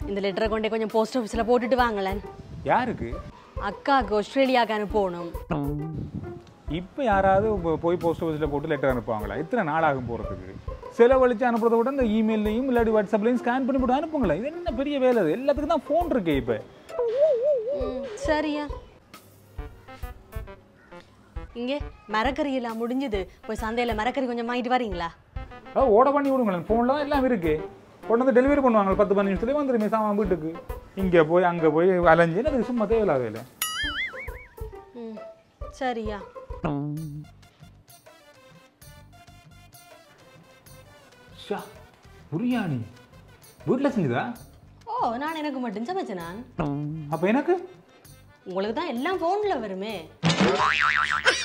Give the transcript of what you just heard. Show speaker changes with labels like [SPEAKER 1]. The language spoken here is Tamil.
[SPEAKER 1] இந்த லெட்டரை கொண்டே கொஞ்சம் போஸ்ட் ஆஃபீஸில் போட்டுட்டு வாங்களேன்
[SPEAKER 2] யாருக்கு
[SPEAKER 1] அக்காவுக்கு ஆஸ்திரேலியாவுக்கு அனுப்பணும்
[SPEAKER 2] இப்போ யாராவது போ- போய் போஸ்ட் ஆஃபீஸில் போட்டு லெட்டர் அனுப்புவாங்களா இத்தனை நாள் ஆகும் போகிறதுக்கு செலவழிச்சு அனுப்புறதை விட இந்த இமெயிலையும் இல்லாட்டி வாட்ஸ்அப்லையும் ஸ்கேன் பண்ணி போட்டு அனுப்புங்களேன் இது என்ன பெரிய வேலை இது எல்லாத்துக்கும் தான் ஃபோன் இருக்கே இப்போ
[SPEAKER 1] ம், சரியா இங்கே மரக்கறி எல்லாம் முடிஞ்சது போய் சந்தையில் மரக்கறி கொஞ்சம் வாங்கிட்டு வரீங்களா
[SPEAKER 2] அதாவது ஓட பண்ணி விடுங்களேன் ஃபோனில் தான் எல்லாம் இருக்கு கொண்டு வந்து டெலிவரி பண்ணுவாங்க பத்து பதினஞ்சு நிமிஷத்துலேயே வந்துருமே சாமான் வீட்டுக்கு இங்கே போய் அங்கே போய் அலைஞ்சு அது சும்மா தேவையில்லாத வேலை
[SPEAKER 1] ம் சரியா
[SPEAKER 2] ஷா பிரியாணி வீட்டில் செஞ்சுதா
[SPEAKER 1] ஓ நான் எனக்கு மட்டும் சமைச்சேன் நான்
[SPEAKER 2] அப்போ எனக்கு
[SPEAKER 1] உங்களுக்கு தான் எல்லாம் ஃபோனில் வருமே